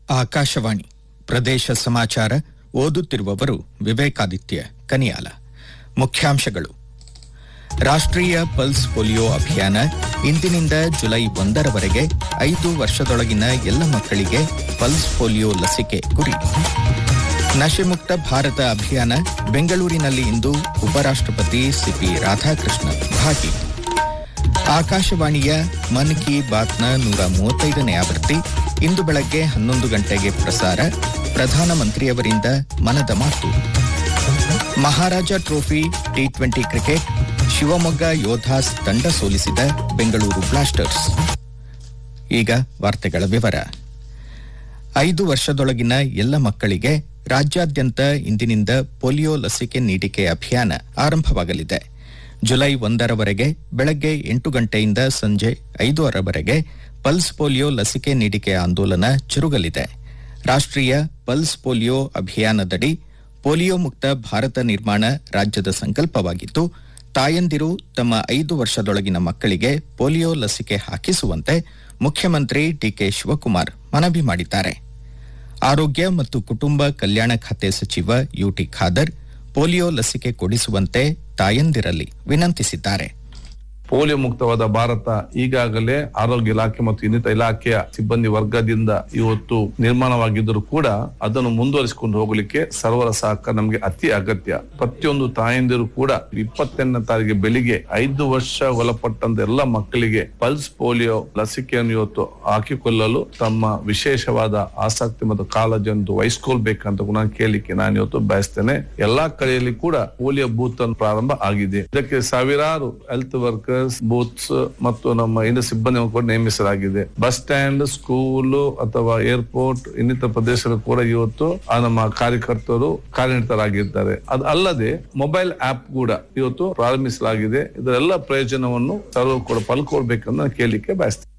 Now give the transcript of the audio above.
ಆಕಾಶವಾಣಿ ಪ್ರದೇಶ ಸಮಾಚಾರ ಓದುತ್ತಿರುವವರು ವಿವೇಕಾದಿತ್ಯ ಕನಿಯಾಲ ಮುಖ್ಯಾಂಶಗಳು ರಾಷ್ಟ್ರೀಯ ಪಲ್ಸ್ ಪೋಲಿಯೋ ಅಭಿಯಾನ ಇಂದಿನಿಂದ ಜುಲೈ ಒಂದರವರೆಗೆ ಐದು ವರ್ಷದೊಳಗಿನ ಎಲ್ಲ ಮಕ್ಕಳಿಗೆ ಪಲ್ಸ್ ಪೋಲಿಯೋ ಲಸಿಕೆ ಗುರಿ ನಶೆಮುಕ್ತ ಭಾರತ ಅಭಿಯಾನ ಬೆಂಗಳೂರಿನಲ್ಲಿ ಇಂದು ಉಪರಾಷ್ಟ್ರಪತಿ ಸಿಪಿ ರಾಧಾಕೃಷ್ಣನ್ ಭಾಗಿ ಆಕಾಶವಾಣಿಯ ಮನ್ ಕಿ ಬಾತ್ನ ನೂರ ಮೂವತ್ತೈದನೇ ಆವೃತ್ತಿ ಇಂದು ಬೆಳಗ್ಗೆ ಹನ್ನೊಂದು ಗಂಟೆಗೆ ಪ್ರಸಾರ ಪ್ರಧಾನಮಂತ್ರಿಯವರಿಂದ ಮನದ ಮಾತು Maharaja trophy T twenty cricket Shivamogga Yodhas ತಂಡ ಸೋಲಿಸಿದ ಬೆಂಗಳೂರು ಬ್ಲಾಸ್ಟರ್ಸ್ ಈಗ ವಾರ್ತೆಗಳ ವಿವರ ಐದು ವರ್ಷದೊಳಗಿನ ಎಲ್ಲ ಮಕ್ಕಳಿಗೆ ರಾಜ್ಯಾದ್ಯಂತ ಇಂದಿನಿಂದ ಪೋಲಿಯೋ ಲಸಿಕೆ ನೀಡಿಕೆ ಅಭಿಯಾನ ಆರಂಭವಾಗಲಿದೆ ಜುಲೈ ಒಂದರವರೆಗೆ ಬೆಳಗ್ಗೆ ಎಂಟು ಗಂಟೆಯಿಂದ ಸಂಜೆ ಐದರವರೆಗೆ ಪಲ್ಸ್ ಪೋಲಿಯೋ ಲಸಿಕೆ ನೀಡಿಕೆ ಆಂದೋಲನ ಜರುಗಲಿದೆ ರಾಷ್ಟ್ರೀಯ ಪಲ್ಸ್ ಪೋಲಿಯೋ ಅಭಿಯಾನದಡಿ ಪೋಲಿಯೋ ಮುಕ್ತ ಭಾರತ ನಿರ್ಮಾಣ ರಾಜ್ಯದ ಸಂಕಲ್ಪವಾಗಿದ್ದು ತಾಯಂದಿರು ತಮ್ಮ ಐದು ವರ್ಷದೊಳಗಿನ ಮಕ್ಕಳಿಗೆ ಪೋಲಿಯೋ ಲಸಿಕೆ ಹಾಕಿಸುವಂತೆ ಮುಖ್ಯಮಂತ್ರಿ ಡಿಕೆ ಶಿವಕುಮಾರ್ ಮನವಿ ಮಾಡಿದ್ದಾರೆ ಆರೋಗ್ಯ ಮತ್ತು ಕುಟುಂಬ ಕಲ್ಯಾಣ ಖಾತೆ ಸಚಿವ ಯುಟಿ ಖಾದರ್ ಪೋಲಿಯೋ ಲಸಿಕೆ ಕೊಡಿಸುವಂತೆ ತಾಯಂದಿರಲ್ಲಿ ವಿನಂತಿಸಿದ್ದಾರೆ ಪೋಲಿಯೋ ಮುಕ್ತವಾದ ಭಾರತ ಈಗಾಗಲೇ ಆರೋಗ್ಯ ಇಲಾಖೆ ಮತ್ತು ಇನ್ನಿತರ ಇಲಾಖೆಯ ಸಿಬ್ಬಂದಿ ವರ್ಗದಿಂದ ಇವತ್ತು ನಿರ್ಮಾಣವಾಗಿದ್ದರೂ ಕೂಡ ಅದನ್ನು ಮುಂದುವರಿಸಿಕೊಂಡು ಹೋಗಲಿಕ್ಕೆ ಸರ್ವರ ಸಹಕಾರ ನಮಗೆ ಅತಿ ಅಗತ್ಯ ಪ್ರತಿಯೊಂದು ತಾಯಂದಿರು ಕೂಡ ಇಪ್ಪತ್ತೆಂಟನೇ ತಾರೀಕಿಗೆ ಬೆಳಿಗ್ಗೆ ಐದು ವರ್ಷ ಒಳಪಟ್ಟಂತ ಎಲ್ಲ ಮಕ್ಕಳಿಗೆ ಪಲ್ಸ್ ಪೋಲಿಯೋ ಲಸಿಕೆಯನ್ನು ಇವತ್ತು ಹಾಕಿಕೊಳ್ಳಲು ತಮ್ಮ ವಿಶೇಷವಾದ ಆಸಕ್ತಿ ಮತ್ತು ಕಾಳಜಿಯನ್ನು ವಹಿಸ್ಕೊಳ್ಬೇಕಂತ ನಾನು ಕೇಳಲಿಕ್ಕೆ ನಾನು ಇವತ್ತು ಬಯಸ್ತೇನೆ ಎಲ್ಲಾ ಕಡೆಯಲ್ಲಿ ಕೂಡ ಪೋಲಿಯೋ ಬೂತ್ ಅನ್ನು ಪ್ರಾರಂಭ ಆಗಿದೆ ಇದಕ್ಕೆ ಸಾವಿರಾರು ಹೆಲ್ತ್ ವರ್ಕರ್ಸ್ ಬೂತ್ಸ್ ಮತ್ತು ನಮ್ಮ ಇನ್ನು ಸಿಬ್ಬಂದಿ ಕೂಡ ನೇಮಿಸಲಾಗಿದೆ ಬಸ್ ಸ್ಟ್ಯಾಂಡ್ ಸ್ಕೂಲ್ ಅಥವಾ ಏರ್ಪೋರ್ಟ್ ಇನ್ನಿತರ ಪ್ರದೇಶಗಳು ಕೂಡ ಇವತ್ತು ಆ ನಮ್ಮ ಕಾರ್ಯಕರ್ತರು ಕಾರ್ಯನಿರತರಾಗಿದ್ದಾರೆ ಅದು ಅಲ್ಲದೆ ಮೊಬೈಲ್ ಆಪ್ ಕೂಡ ಇವತ್ತು ಪ್ರಾರಂಭಿಸಲಾಗಿದೆ ಇದರೆಲ್ಲ ಪ್ರಯೋಜನವನ್ನು ಸರ್ವ ಕೂಡ ಪಲ್ಕೊಳ್ಬೇಕಂತ ನಾನು ಕೇಳಲಿಕ್ಕೆ ಬಯಸ್ತೇನೆ